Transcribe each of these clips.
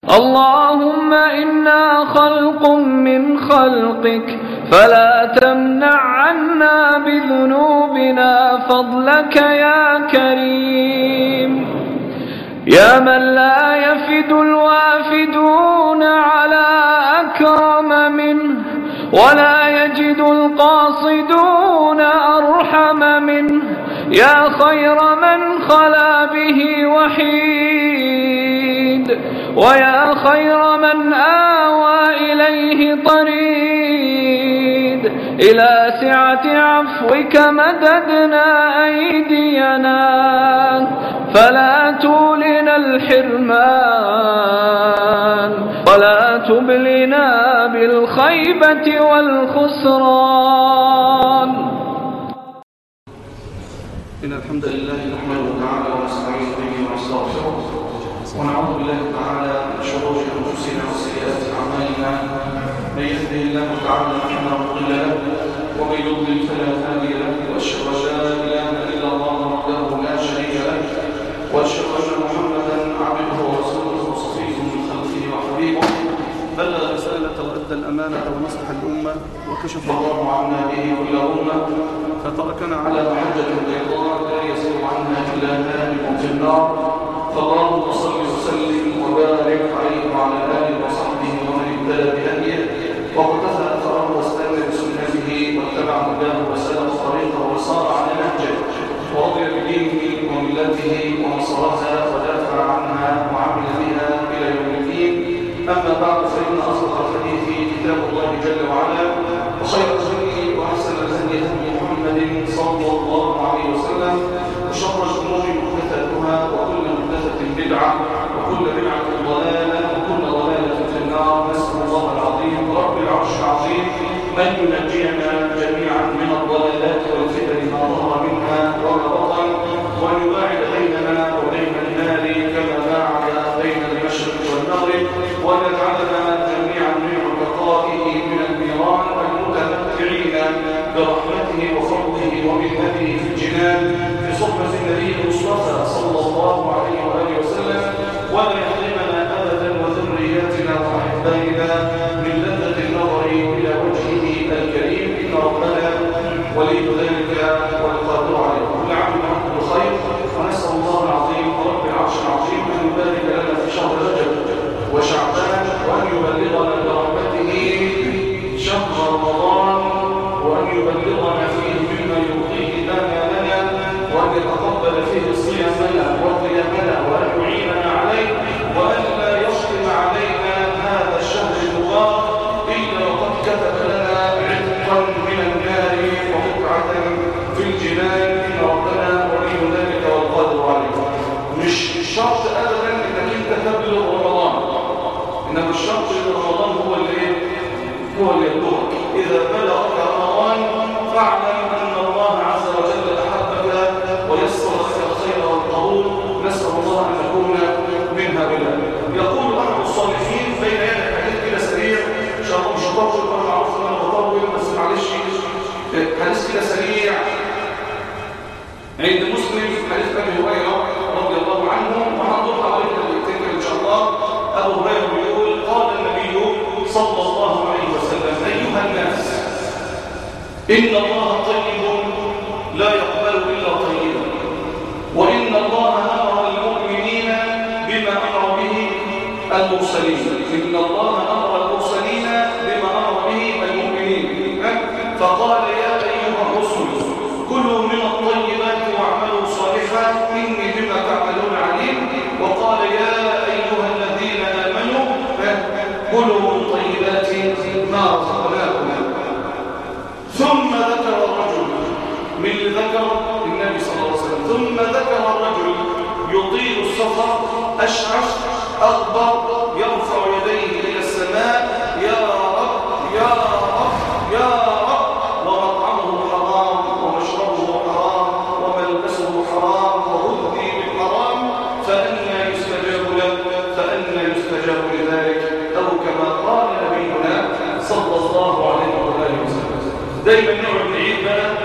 اللهم إنا خلق من خلقك فلا تمنع عنا بذنوبنا فضلك يا كريم يا من لا يفد الوافدون على أكرم منه ولا يجد القاصدون أرحم منه يا خير من خلا به وحيد ويا خير من آوى إليه طريد إلى سعة عفوك مددنا أيدينا فلا تولنا الحرمان ولا تبلنا بالخيبة والخسران إن الحمد لله نحمده تعالى ونستعين به ونستغفره ونعوذ بالله تعالى من شرور أنفسنا وسيئات أعمالنا من يهده الله تعالى فلا مضل له ومن يضلل فلا هادي له وأشهد أن لا إله إلا الله وحده لا شريك له وأشهد أن محمدا عبده ورسوله وصفيه من خلقه وحبيبه بلغ الرسالة وأدى الأمانة ونصح الأمة وكشف الله عنا به كل أمة فتركنا على محجة بيضاء لا يزيغ عنها إلا هالك في النار فاللهم صل وسلم وبارك عليه وعلى آله وصحبه ومن اهتدى بهديه واقتفى أثره واستنى بسنته واتبع هداه وسلك طريقه وصار على نهجه ورضي بدينه وملته ونصرها ودافع عنها وعمل بها إلى يوم الدين أما بعد فإن أصدق الحديث كتاب الله جل وعلا وخير الهدي وأحسن الهدي هدي محمد صلى الله عليه وسلم وشر الأمور محدثاتها وكل محدثة بدعة وكل بدعة ضلالة وكل ضلالة في النار نسأل الله العظيم رب العرش العظيم أن ينجينا جميعا من الضلالات والفتن ما ظهر منها وما بطن وأن يباعد بيننا وبين النار كما باعد بين المشرق والمغرب وأن يجعلنا جميعا من عتقائه من النيران المتمتعين برحمته وفضله ومنته في الجنان في صحبة النبي المصطفى صلى الله عليه وآله وسلم ولا يحرمنا أبدا وذرياتنا وأحبائنا من لذة النظر إلى وجهه الكريم إن ربنا ولي ذلك والقادر عليه كل عام ونحن بخير ونسأل الله العظيم رب العرش العظيم أن يبارك لنا في شهر رجب وشعبان وأن يبلغنا برحمته شهر رمضان وأن يبلغنا فيه مما يرضيه لنا لنا وأن يتقبل فيه صيامنا وقيامنا وأن يعيننا عليه وأن لا يختم علينا هذا الشهر المبارك إلا وقد كتب لنا عتقا من النار ومتعة في الجنان إن ربنا ولي ذلك والقادر عليه مش شرط أبدا إنك أنت تبلغ رمضان إنما الشرط إن رمضان هو اللي هو اللي يبلغك إذا بلغك رمضان فاعلم أن الله عز وجل أحبك ويسر لك الخير والقبول نسأل الله أن نكون من هؤلاء يقول أحد الصالحين بين يدك حديث كده سريع إن شاء الله مش هطول أنا معروف أن أنا بطول بس معلش حديث كده سريع عند مسلم حديث أبي هريرة رضي الله عنه وهنضر حوالي دقيقتين إن شاء الله أبو هريرة بيقول قال النبي صلى الله عليه وسلم أيها الناس إن الله طيب لا يقبل إلا طيبا وإن الله أمر المؤمنين بما أمر به المرسلين إن الله أمر المرسلين بما أمر به المؤمنين فقال يا أيها الرسل كلوا من الطيبات واعملوا صالحا إني بما تعملون عليم وقال يا أيها الذين آمنوا كلوا من طيبات ما رزقناكم ثم ذكر الرجل من ذكر النبي صلى الله عليه وسلم ثم ذكر الرجل يطيل السفر أشعث أغبر يرفع يديه إلى السماء يا رب يا رب يا رب ومطعمه حرام ومشربه حرام وملبسه حرام وهدي بالحرام فأنا يستجاب له فأنا يستجاب لذلك أو كما قال نبينا صلى الله عليه وآله وسلم دايما نقعد نعيد بقى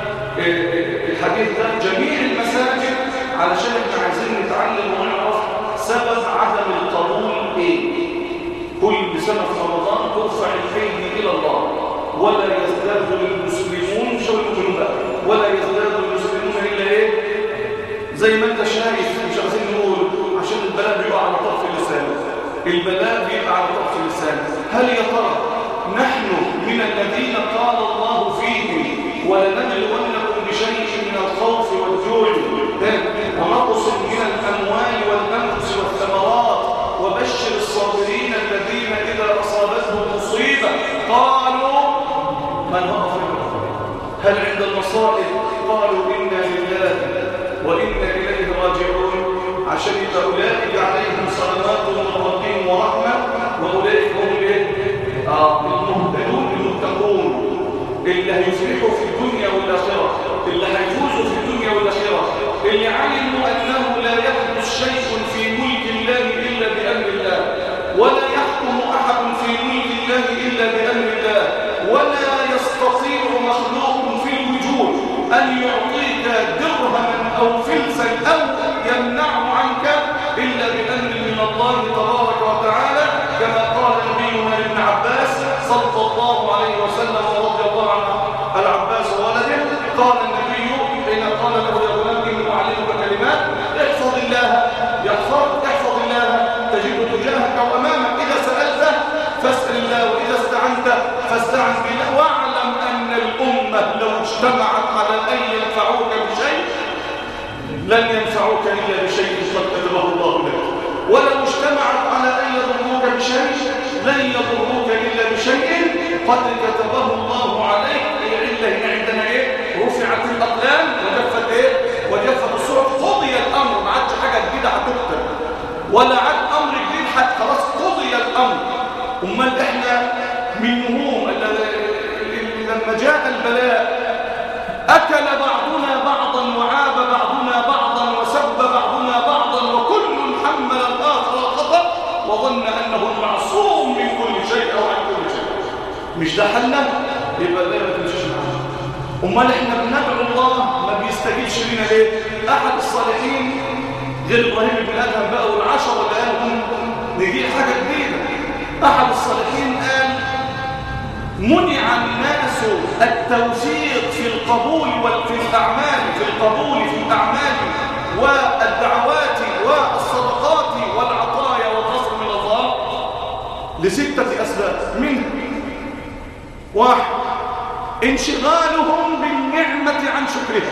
الحديث ده جميع المساجد علشان احنا عايزين نتعلم ونعرف سبب عدم القبول ايه كل سنة في رمضان ترفع الأيدي إلى الله ولا يزداد المسلمون شو المؤمنون ولا يزداد المسلمون إلا إيه زي ما أنت شايف مش عايزين نقول عشان البلاء بيبقى على طرف اللسان البلاء بيبقى على طرف اللسان هل يا ترى نحن من الذين قال الله فيهم ولنبلونكم بشيء من الخوف والجوع ونقص من الأموال والأنفس والثمرات وبشر الصابرين الذين إذا أصابتهم مصيبة قالوا من وقف هل عند المصائب قالوا إنا لله وإنا إليه راجعون عشان يبقى أولئك عليهم صلوات من ربهم ورحمة وأولئك هم الايه؟ آه المهتدون المتقون اللي هيفلحوا في الدنيا والآخرة اللي هيفوزوا في الدنيا والآخرة اللي علموا أنه لا يحدث شيء في ملك الله إلا بأمر الله ولا يحكم أحد في ملك الله إلا بأمر الله ولا يستطيع مخلوق في الوجود أن يعطيك درهما أو فلسا أو يمنعه عنك إلا بأمر من الله تبارك وتعالى كما قال نبينا ابن عباس صلى الله عليه وسلم ورضي الله عن العباس وولده قال النبي حين قال له يا غلام إني أعلمك كلمات احفظ الله يحفظ احفظ الله تجد تجاهك أو أمامك إذا سألت فاسأل الله وإذا استعنت فاستعن بالله واعلم أن الأمة لو اجتمعت على أن ينفعوك بشيء لن ينفعوك إلا بشيء قد كتبه الله لك ولو اجتمعت على أن يضروك بشيء لن يضروك إلا بشيء قد كتبه الله عليك العلة هنا عندنا إيه؟ رفعت الأقلام وجفت إيه؟ وجفت الصحف قضي الأمر ما عادش حاجة جديدة هتكتب ولا عاد أمر جديد حتى خلاص قضي الأمر أمال إحنا من هموم لما جاء البلاء أكل بعضنا بعضا وعاب بعضنا بعضا وسب بعضنا بعضا وكل حمل الآخر الخطأ وظن أنه المعصوم من كل شيء أو عن كل شيء مش ده حلنا يبقى ده ما تمشيش معاه امال احنا بندعو الله ما بيستجيبش لنا ليه احد الصالحين غير ابراهيم بن ادهم بقى والعشره اللي قالهم نجيب حاجه جديده احد الصالحين قال منع الناس التوفيق في القبول وفي الاعمال في القبول في الاعمال والدعوات والصدقات والعطايا والنصر من الله لستة أسباب منها واحد انشغالهم بالنعمة عن شكرها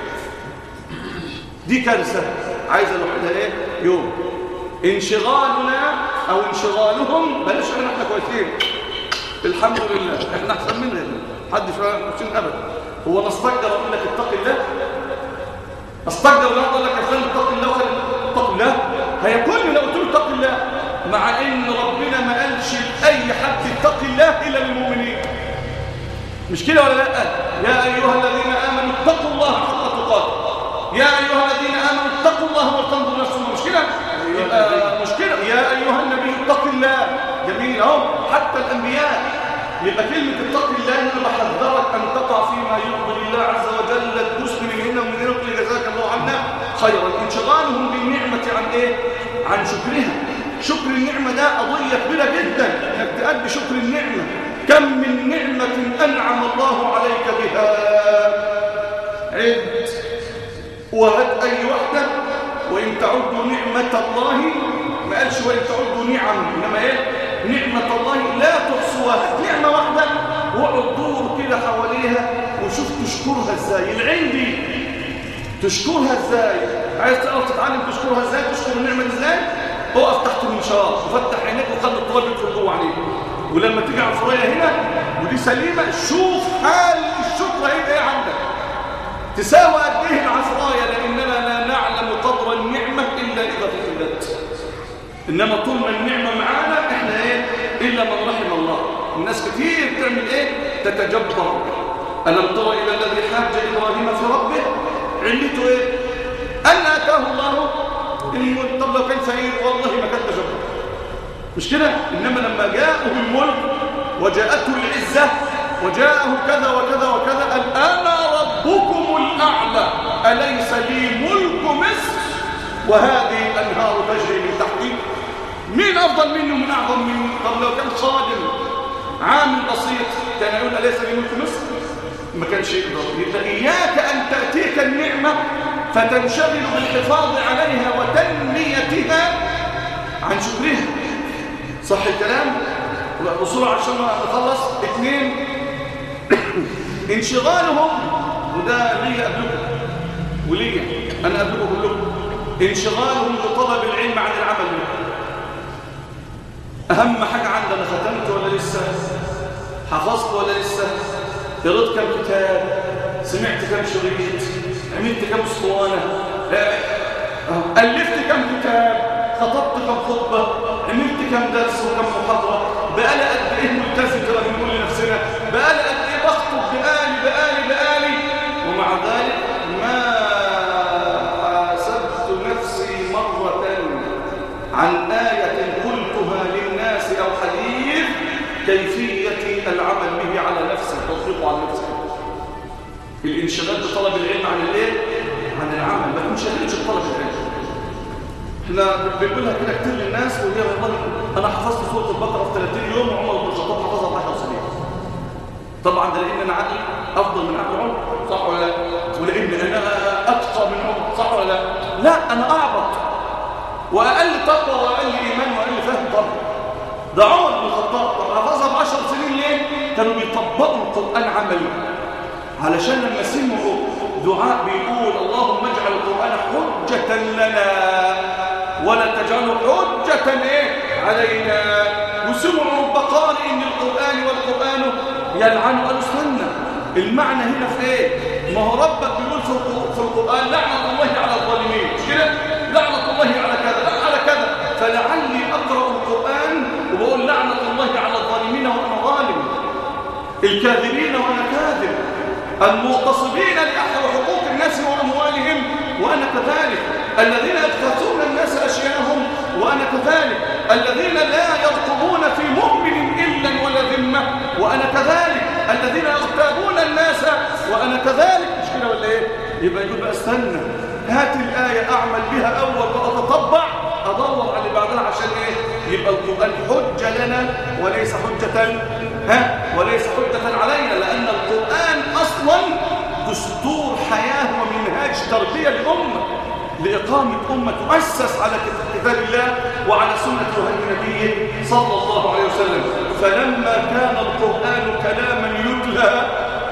دي كارثة عايزة لوحدها ايه يوم انشغالنا او انشغالهم بلاش احنا احنا كويسين الحمد لله احنا احسن منها محدش كويسين ابدا هو نستقدر اقول لك اتق الله استقدر الله اقول لك يا فلان اتق الله وخلي اتق الله هيكون لو قلت له اتق الله مع ان ربنا ما قالش لاي حد اتق الله الا للمؤمنين مش كده ولا لا يا ايها الذين امنوا اتقوا الله حق تقاته يا ايها الذين امنوا اتقوا الله ولتنظر نفس مش كده يبقى مش كده يا ايها النبي اتق الله جميل اهو حتى الانبياء يبقى كلمه اتق الله انا بحذرك ان تقع فيما يرضي الله عز وجل تدوس من هنا ومن هنا وتقول جزاك الله عنا خيرا انشغالهم بالنعمه عن ايه عن شكرها شكر النعمه ده قضيه كبيره جدا انك تأدي شكر النعمه كم من نعمة أنعم الله عليك بها عد وهات أي وحدة وإن تعدوا نعمة الله ما قالش وإن تعدوا نعم إنما إيه نعمة الله لا تحصوها هات نعمة واحدة واقعد دور كده حواليها وشوف تشكرها إزاي العين دي تشكرها إزاي عايز تعرف تتعلم تشكرها إزاي تشكر النعمة إزاي اقف تحت المنشار وفتح عينيك وخلي الطلاب يدخل جوه عليك ولما تيجي عفرية هنا ودي سليمة شوف حال الشكرة هيبقى ايه عندك تساوي قد ايه العفراية لاننا لا نعلم قدر النعمة الا اذا فقدت انما طول ما النعمة معانا احنا ايه الا من رحم الله الناس كتير بتعمل ايه تتجبر ألم تر إلى الذي حاج إبراهيم في ربه علته ايه أن أتاه الله الملك طب لو كان فقير والله ما كان تجبر مش كده إنما لما جاءه الملك وجاءته العزة وجاءه كذا وكذا وكذا قال أنا ربكم الأعلى أليس لي ملك مصر وهذه الأنهار تجري من تحتي مين أفضل منه من أعظم منه طب لو كان خادم عامل بسيط كان يقول أليس لي ملك مصر ما كانش يقدر يبقى إياك أن تأتيك النعمة فتنشغل بالحفاظ عليها وتنميتها عن شكرها صح الكلام بسرعة عشان نخلص اثنين انشغالهم وده ليا قبلكم وليا انا قبلكم كلكم انشغالهم بطلب العلم عن العمل به اهم حاجة عندنا ختمت ولا لسه حفظت ولا لسه قريت كم كتاب سمعت كم شريط عملت كم اسطوانة ألفت كم كتاب خطبت كم خطبة عملت كم درس وكم محاضرة بقالي قد ايه ملتزم كده بنقول لنفسنا بقالي قد ايه بخطب بقالي بقالي بقالي ومع ذلك ما حاسبت نفسي مرة عن آية قلتها للناس أو حديث كيفية العمل به على نفسي تطبيقه على نفسي الانشغال بطلب العلم عن الايه؟ عن العمل ما تنشغلش بطلب العلم احنا بنقولها كده كتير للناس وهي والله انا حفظت سوره البقره في 30 يوم وعمر بن الخطاب حفظها في 10 سنين طبعا ده لان انا عقلي افضل من عقل عمر صح ولا لا ولان انا اتقى من عمر صح ولا لا لا انا اعبط واقل تقوى واقل ايمان واقل فهم طبعا ده عمر بن الخطاب طب حفظها ب 10 سنين ليه كانوا بيطبقوا القران عملي علشان لما سمعوا دعاء بيقول اللهم اجعل القران حجه لنا ولا تجعله حجة إيه علينا وسمعوا رب قارئ من القرآن والقرآن يلعن قالوا استنى المعنى هنا في ايه ما هو ربك بيقول في القرآن لعنة الله على الظالمين مش كده لعنة الله على كذا لا على كذا فلعلي أقرأ القرآن وبقول لعنة الله على الظالمين وأنا ظالم الكاذبين وأنا كاذب المغتصبين لحقوق الناس وأموالهم وأنا كذلك الذين يبتغون الناس أشياءهم وأنا كذلك الذين لا يرقبون في مؤمن إلا ولا ذمة وأنا كذلك الذين يغتابون الناس وأنا كذلك مش كده ولا إيه يبقى يقول بقى استنى هات الآية أعمل بها أول وأتطبع أدور على اللي بعدها عشان إيه يبقى القرآن حجة لنا وليس حجة ها وليس حجة علينا لأن القرآن أصلا دستور حياة ومنهاج تربية لأمة لإقامة أمة تؤسس على كتاب الله وعلى سنة النبي صلى الله عليه وسلم فلما كان القرآن كلاما يتلى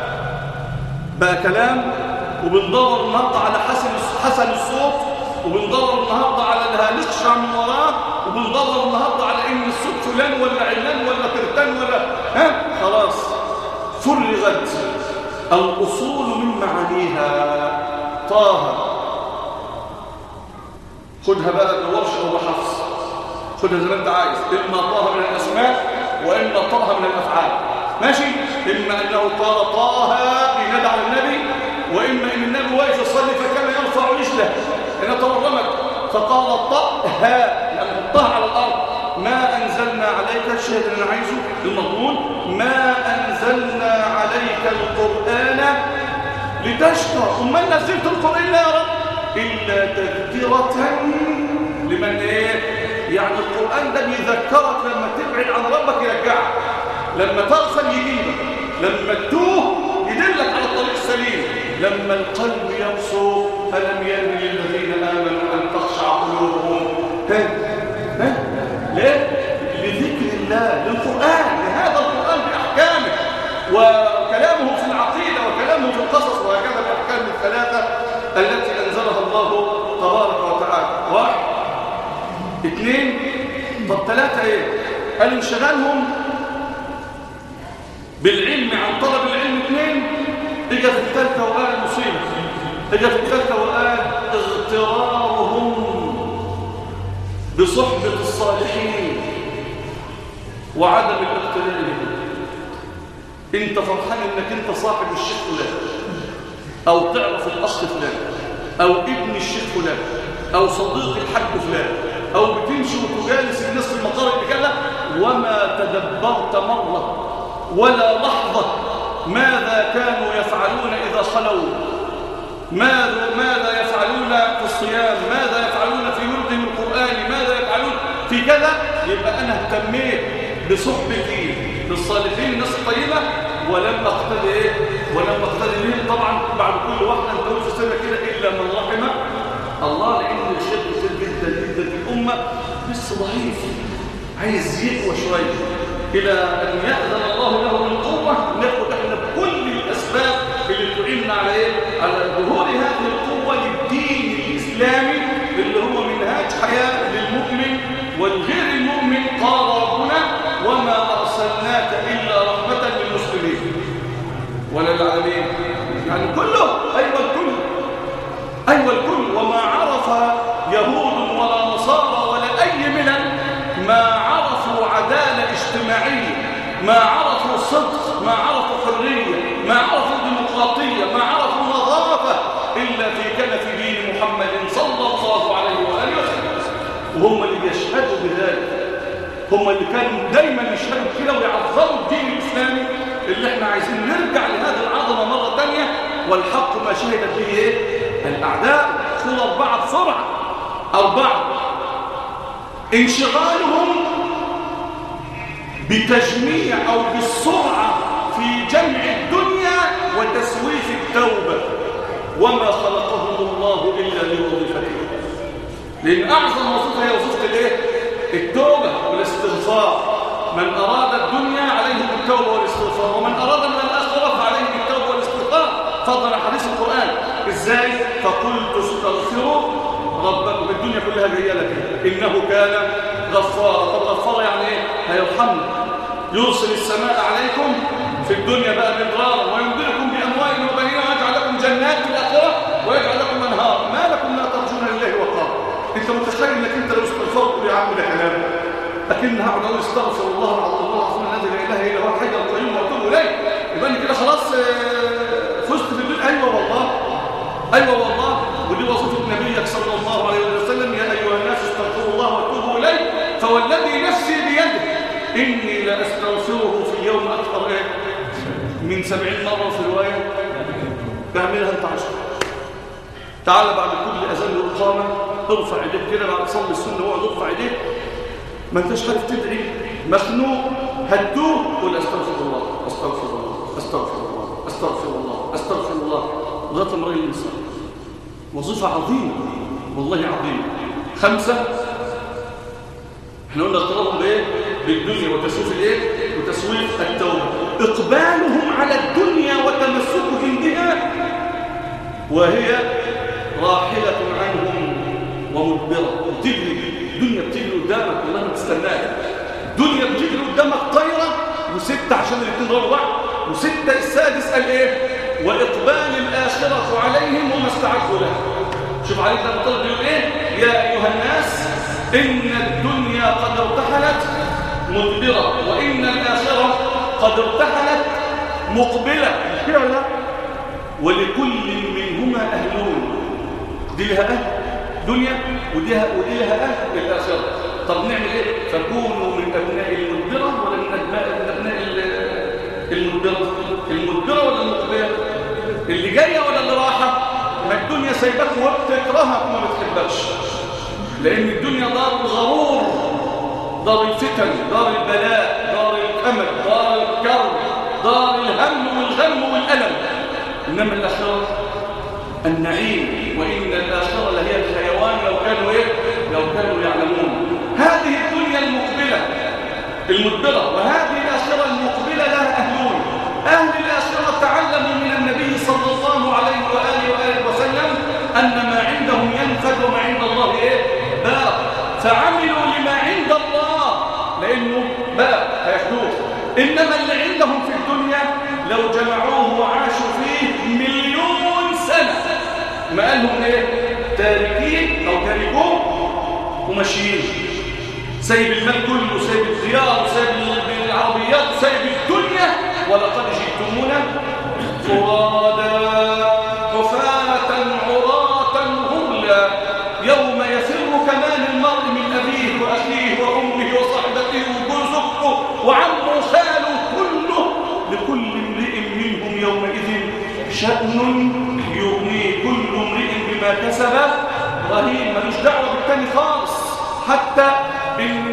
بقى كلام وبندور النهارده على حسن حسن الصوت وبندور النهارده على اللي هنخشع من وراه وبندور النهارده على ان الصوت فلان ولا علان ولا ترتان ولا ها خلاص فرغت الاصول من معانيها طه خدها بقى بورش او بحفص خدها زي ما انت عايز اما طه من الاسماء واما طه من الافعال ماشي اما انه قال طه ينادى على النبي واما ان النبي واقف يصلي فكان يرفع رجله ان تورمت فقال طه يعني حطها على الارض ما انزلنا عليك الشهد اللي انا عايزه المضمون ما انزلنا عليك القران لتشكر امال نزلت القران يا رب إلا تذكرة لمن إيه؟ يعني القرآن ده بيذكرك لما تبعد عن ربك يرجعك لما تغفل يجيبك لما تتوه يدلك على الطريق السليم لما القلب يقسو فلم يرن للذين آمنوا أن تخشع قلوبهم ها ها ليه؟ لذكر الله للقرآن لهذا القرآن بأحكامه وكلامه في العقيدة وكلامه في القصص وهكذا الأحكام الثلاثة التي أنزلها الله تبارك وتعالى واحد اثنين طب ثلاثة ايه قال انشغالهم بالعلم عن طلب العلم اثنين اجى في الثالثة وقال مصيبة اجى في الثالثة وقال اغترارهم بصحبة الصالحين وعدم الاغترار بهم انت فرحان انك انت صاحب الشيخ فلان او تعرف الاخ فلان او ابن الشيخ فلان او صديق الحاج فلان او بتمشي وتجالس الناس في المطار بكذا وما تدبرت مره ولا لحظه ماذا كانوا يفعلون اذا خلوا ماذا ماذا يفعلون في الصيام ماذا يفعلون في وردهم القرآن ماذا يفعلون في كذا يبقى أنا اهتميت بصحبتي بالصالحين الناس الطيبة ولم أقتدي إيه؟ ولم أقتدي بهم طبعا بعد كل واحدة أنت في سنة كده إلا من رحمه الله لأن الشيخ كتير جدا جدا في الأمة لسه ضعيف عايز يقوى شوية إلى أن يأذن الله له بالقوة ناخد احنا بكل الأسباب اللي تعيننا على إيه؟ على ظهور هذه القوة للدين الإسلامي اللي هو منهاج حياة للمؤمن والغير المؤمن قال ربنا وما أرسلناك إلا رحمة للمسلمين ولا العالمين يعني كله أيوة الكل أيوة الكل وما عرف يهود ولا نصارى ولا أي ملل ما عرفوا عدالة اجتماعية ما عرفوا صدق ما عرفوا حرية ما عرفوا ديمقراطية ما عرفوا نظافة إلا في كنف دين محمد صلى الله عليه وآله وسلم وهم اللي يشهدوا بذلك هم اللي كانوا دايما يشهدوا كده ويعظموا الدين الإسلامي اللي احنا عايزين نرجع لهذه العظمة مرة تانية والحق ما شهدت به ايه؟ الأعداء خذوا أربعة بسرعة أربعة انشغالهم بتجميع أو بالسرعة في جمع الدنيا وتسويف التوبة وما خلقهم الله إلا لوظيفتهم لأن أعظم وظيفة هي وظيفة الإيه؟ التوبة والاستغفار من أراد الدنيا عليه بالتوبة والاستغفار ومن أراد من الآخرة فعليه بالتوبة والاستغفار فضل حديث القرآن إزاي؟ فقلت استغفروا ربكم الدنيا كلها جايه لك إنه كان غفارا طب غفار يعني إيه؟ هيرحمنا يرسل السماء عليكم في الدنيا بقى مدرارا ويمدلكم بأموال وبنين ويجعل لكم جنات في الآخرة ويجعل لكم أنهار ما لكم لا ترجون لله وقارا انت متخيل انك انت لو استغفرت يا عم ده كلام لكن هقعد اقول استغفر الله العظيم الله العظيم الذي لا اله الا هو الحي القيوم واتوب اليه يبقى اني كده خلاص فزت في الدين ايوه والله ايوه والله ودي وظيفه نبيك صلى الله عليه وسلم يا ايها الناس استغفروا الله واتوبوا اليه فوالذي نفسي بيده اني لاستغفره في اليوم اكثر ايه من سبعين مره في روايه تعملها انت عشر تعال بعد كل اذان واقامه ارفع ايديك كده بعد صلي السنه واقعد ارفع ايديك ما انتش عارف تدعي مخنوق هتوه قول استغفر الله استغفر الله استغفر الله استغفر الله استغفر الله لغايه ما الراجل ينسى وظيفه عظيمه والله عظيمه خمسه احنا قلنا اضطرابهم بايه بالدنيا وتسويف الايه وتسويف التوبه اقبالهم على الدنيا وتمسكهم بها وهي راحله عنهم ومدبره وتجري الدنيا بتجري قدامك والله ما تستناها الدنيا بتجري قدامك طايره وسته عشان الاثنين ضربوا بعض وسته السادس قال ايه واقبال الاخره عليهم وما استعدوا لها شوف عليك ده طالب بيقول ايه يا ايها الناس ان الدنيا قد ارتحلت مدبره وان الاخره قد ارتحلت مقبله كده ولا ولكل منهما اهلون دي لها اهل دنيا ودي ودي لها اهل الاخره طب نعمل ايه فكونوا من ابناء المدبره ولا من ابناء من ابناء المدبره المدبره ولا المقبله اللي جايه ولا اللي راحه ما الدنيا سايباك وبتكرهك وما بتحبكش لان الدنيا دار الغرور دار الفتن دار البلاء دار الامل دار الكرب دار الهم والغم والالم انما الاخره النعيم وإن الآخرة لهي الحيوان لو كانوا إيه؟ لو كانوا يعلمون هذه الدنيا المقبلة المدبرة وهذه الآخرة المقبلة لها أهلون أهل الآخرة تعلموا من النبي صلى الله عليه وآله وآله وسلم أن ما عندهم ينفد وما عند الله إيه؟ باق فعملوا لما عند الله لأنه باق هياخدوه إنما اللي عندهم في الدنيا لو جمعوه وعاشوا فيه مليون سنة ما قالهم ايه تاركين او تاركوه وماشيين سايب المال كله سايب الديار سايب العربيات سايب الدنيا ولقد جئتمونا فرادا حفاة عراة غرلا يوم يفر كمان المرء من أبيه وأخيه وأمه وصحبته وجوزه وعمه خاله كله لكل امرئ منهم يومئذ شأن يغنيه كل امرئ بما كسب رهين ملوش دعوه بالتاني خالص حتى ان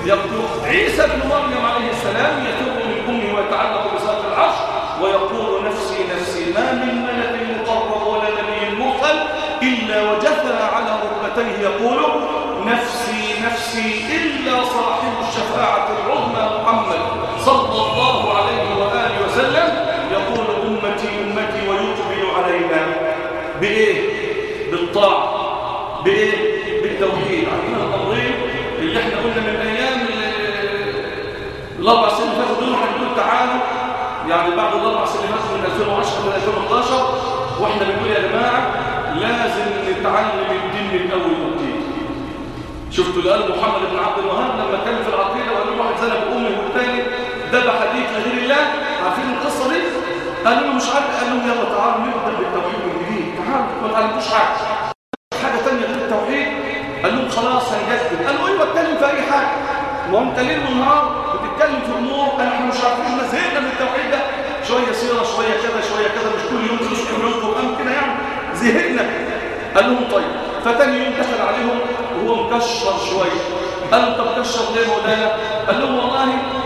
يقول عيسى بن مريم عليه السلام يتوب من أمه ويتعلق بصلاة العرش ويقول نفسي نفسي ما من ملك مقرب ولا نبي مرسل إلا وجثى على ركبتيه يقول نفسي نفسي إلا صاحب الشفاعة العظمى محمد صلى الله عليه وآله وسلم يقول أمتي أمتي ويقبل علينا بإيه؟ بالطاعة بإيه؟ بالتوحيد عندنا الأمرين اللي احنا قلنا من أيام الأربع سنين اللي فاتوا دول هنقول تعالوا يعني بعد الأربع سنين اللي فاتوا من 2010 من 2011 واحنا بنقول يا جماعة لازم نتعلم الدين من أول وجديد شفتوا اللي قال محمد بن عبد الوهاب لما كان في العقيدة وقال له واحد زنى بأمه والتاني ذبح ديك لغير الله عارفين القصة دي؟ قالوا له مش عارف قال لهم يلا تعالوا نبدأ بالتوحيد من جديد تعالوا ما تعلمتوش حاجة حاجة تانية غير التوحيد قال لهم خلاص هنجدد قالوا ايوه اتكلم في اي حاجة ما هو انت ليل ونهار بتتكلم في امور احنا مش عارفين احنا زهقنا من التوحيد ده شوية سيرة شوية كذا شوية كذا مش كل يوم تدرس كل يوم قرآن كده يعني زهقنا قال لهم طيب فتاني يوم دخل عليهم وهو مكشر شوية قال له طب مكشر ليه مولانا قال لهم والله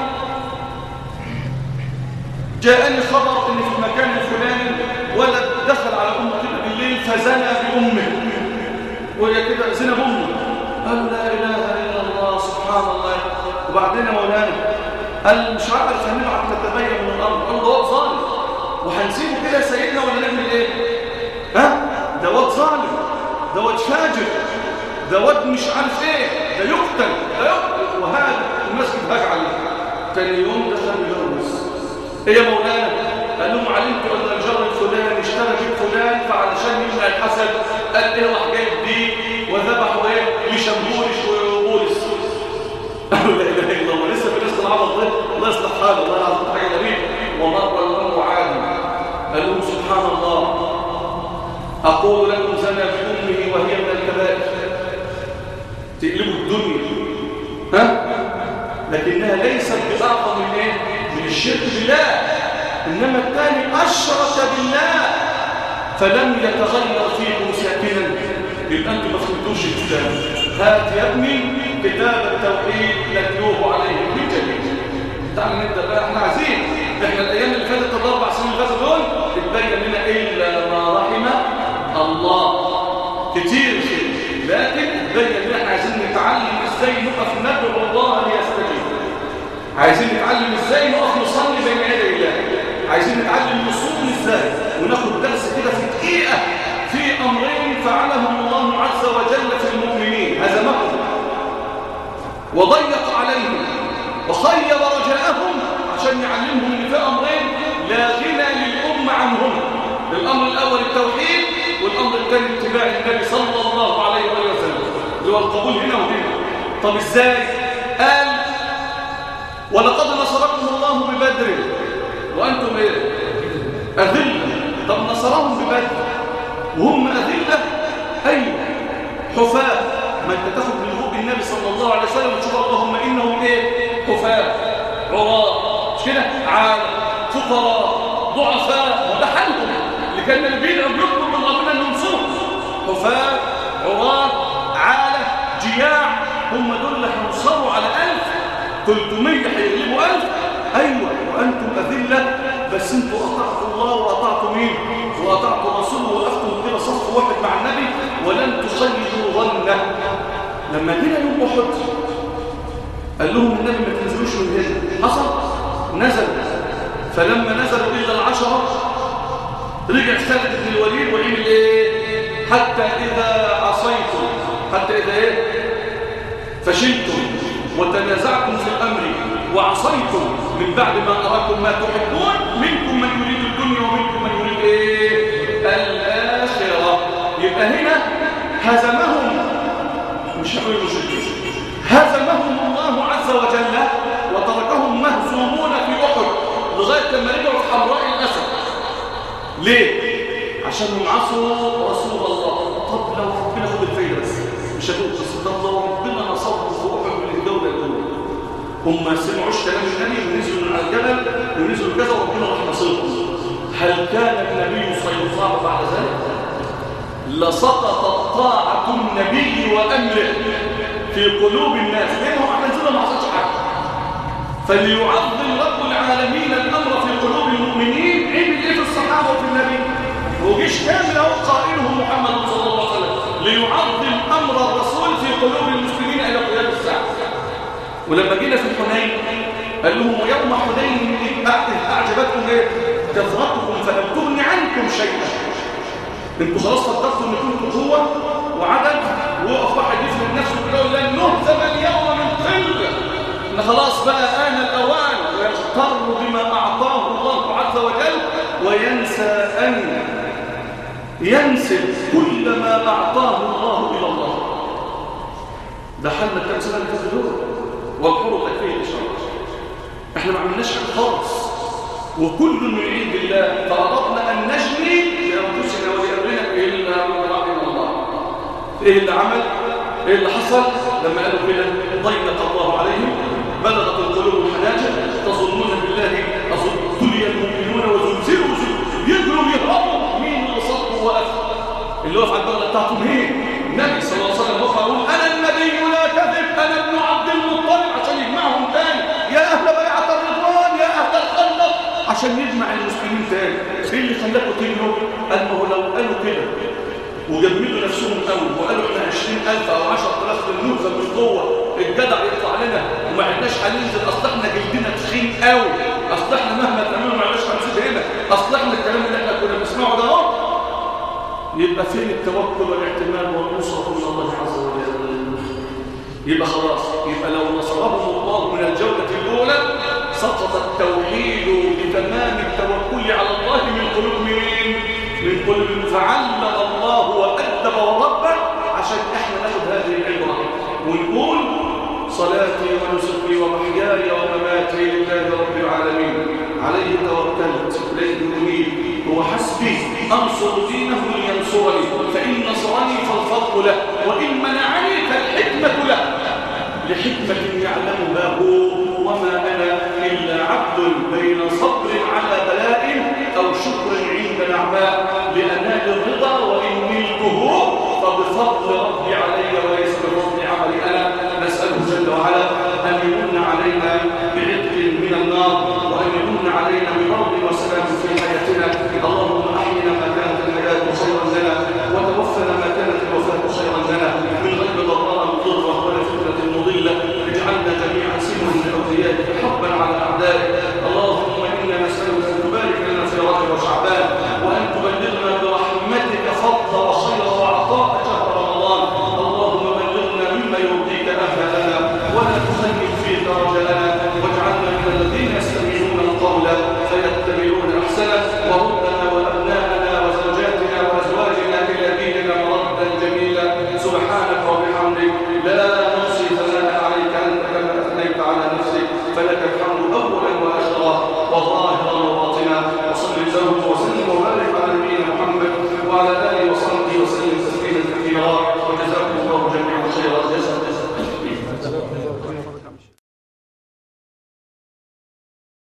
جاءني خبر ان في المكان الفلاني ولد دخل على امه كده بالليل فزنى بامه وهي كده زنا بامه قال لا اله الا الله سبحان الله وبعدين يا مولانا قال مش عارف هنبعت نتبين من الارض قال ده واد ظالم وهنسيبه كده يا سيدنا ولا نعمل ايه ها ده واد ظالم ده واد فاجر ده واد مش عارف ايه ده يقتل ده يقتل وهذا المسجد هاج عليه تاني يوم دخل يجوز ايه يا مولانا قال لهم علمت ان الجار الفلاني اشترى جيب فلان فعلشان يمنع الحسد قال ايه راح جايب دي وذبحوا ايه لشمبورش وبولس قالوا لا اله الا الله لسه في ناس العبط ده الله يصلح حاله الله العظيم حاجه غريبه ومر الامر عادي قال لهم سبحان الله اقول لكم زنى بامه وهي من الكبائر تقلبوا الدنيا ها لكنها ليست باعظم من ايه من الشرك بالله انما الثاني اشرك بالله فلم يتغير فيكم ساكنا يبقى انتم ما فهمتوش الكتاب هات يا ابني كتاب التوحيد نتلوه عليهم من جديد تعال نبدا بقى احنا عايزين احنا الايام اللي فاتت الاربع سنين اللي فاتوا دول اتبين لنا الا ما رحم الله كتير شيء لكن اتبين لنا احنا عايزين نتعلم ازاي نقف ندعو الله ليستجيب عايزين نتعلم ازاي نقف نصلي بين يدي الله عايزين نتعلم نصوم ازاي وناخد درس كده في دقيقه في امرين فعلهم الله عز وجل في المؤمنين هزمهم وضيق عليهم وخيب رجاءهم عشان يعلمهم ان في امرين لا غنى للامه عنهم الامر الاول التوحيد والامر الثاني اتباع النبي صلى الله عليه وسلم اللي هو القبول هنا وهنا طب ازاي قال ولقد نصركم الله ببدر وانتم ايه اذله طب نصرهم ببدر وهم اذله ايوه حفاة ما انت تاخد من هوب النبي صلى الله عليه وسلم وتشوف اللهم انهم ايه حفاة عراة مش كده عالم فقراء ضعفاء وده حالهم اللي كان النبي يطلب من ربنا انه ينصرهم حفاة عراة عالة جياع هم دول اللي هينصروا على ألف 300 هيغلبوا ألف أيوة وأنتم أذلة بس انتوا أطعتوا الله وأطعتوا مين وأطعتوا رسوله وقفتوا كده صف واحد مع النبي ولن تصيدوا ظنه لما جينا يوم أحد قال لهم النبي ما تنزلوش من هنا حصل نزل فلما نزلوا إلا العشرة رجع خالد بن الوليد وعمل إيه حتى إذا عصيتم حتى إذا إيه فشلتم وتنازعتم في الأمر وعصيتم من بعد ما أراكم ما تحبون منكم من يريد الدنيا ومنكم من يريد إيه الآخرة يبقى هنا هزمهم مش هقول المشركين هزمهم الله عز وجل وتركهم مهزومون في أحد لغاية لما رجعوا في حمراء الأسد ليه؟ عشان عصوا رسول الله طب لو ربنا خد الفايدة بس مش هتقول بس طب لو ربنا نصرهم في أحد من الدولة الأولى هم ما سمعوش كلام النبي ونزلوا من على الجبل ونزلوا كذا وربنا راح نصرهم هل كان النبي سيطاع بعد ذلك؟ لسقطت طاعة النبي وأمره في قلوب الناس لانهم احنا نزلنا ما حصلش حاجه فليعظم رب العالمين الامر في قلوب المؤمنين عمل ايه في الصحابه وفي النبي وجيش كامل اهو قائله محمد صلى الله عليه وسلم ليعظم امر الرسول في قلوب المسلمين الى قيام الساعه ولما جينا في الحنين قال لهم ويوم حنين إذ اعجبتكم ايه كثرتكم فلم تغن عنكم شيئا انتوا خلاص فكرتوا ان كنتوا قوه وعدد وقف واحد يفهم نفسه كده يقول لن نهزم اليوم من قله ان خلاص بقى آن الأوان ويغتر بما أعطاه الله عز وجل وينسى أن ينسب كل ما أعطاه الله إلى الله ده حالنا كم سنة اللي فاتت دول والقرب تكفيه إن شاء الله احنا ما عملناش حاجة خالص وكل من عند الله فأردنا أن نجني لأنفسنا ولأمرنا إلا من رحم الله إيه اللي عمل؟ إيه اللي حصل؟ لما قالوا كده ضيق الله عليهم بلغت القلوب الحناجر تظنون بالله ابتلي المؤمنون وزلزلوا يجروا يهربوا مين اللي صدوا وقف اللي وقف على البلد بتاعتهم مين النبي صلى الله عليه وسلم وقف يقول انا النبي لا كذب انا ابن عبد المطلب عشان يجمعهم تاني يا اهل بيعه الرضوان يا اهل الخندق عشان يجمع المسلمين تاني ايه اللي خلاكم تجروا قال ما هو لو قالوا كده وجمدوا نفسهم قوي وقالوا احنا 20000 او 10000 للنهزه مش جوه الجدع يطلع لنا وما عندناش هننزل اصل احنا جلدنا تخين قوي اصل احنا مهما تعملوا ما عندناش هنسيب هنا اصل احنا الكلام اللي احنا كنا بنسمعه ده اهو يبقى فين التوكل والاعتماد والنصره من الله عز وجل يبقى خلاص يبقى لو نصرهم الله من الجوله الاولى سقط التوحيد بتمام التوكل على الله من قلوب مين من قلوب فعلم الله وادب وربى عشان احنا ناخد هذه العبره ونقول صلاتي ونسكي ومحياي ومماتي لله رب العالمين عليه توكلت اليه انيب هو حسبي انصر دينه لينصرني فان نصرني فالفضل له وان منعني فالحكمه له لحكمه يعلمها هو وما انا الا عبد بين صبر على بلاء او شكر عند نعماء لانال الرضا وان نلته فبفضل ربي علي وليس بفضل عملي انا نساله جل وعلا ان يمن علينا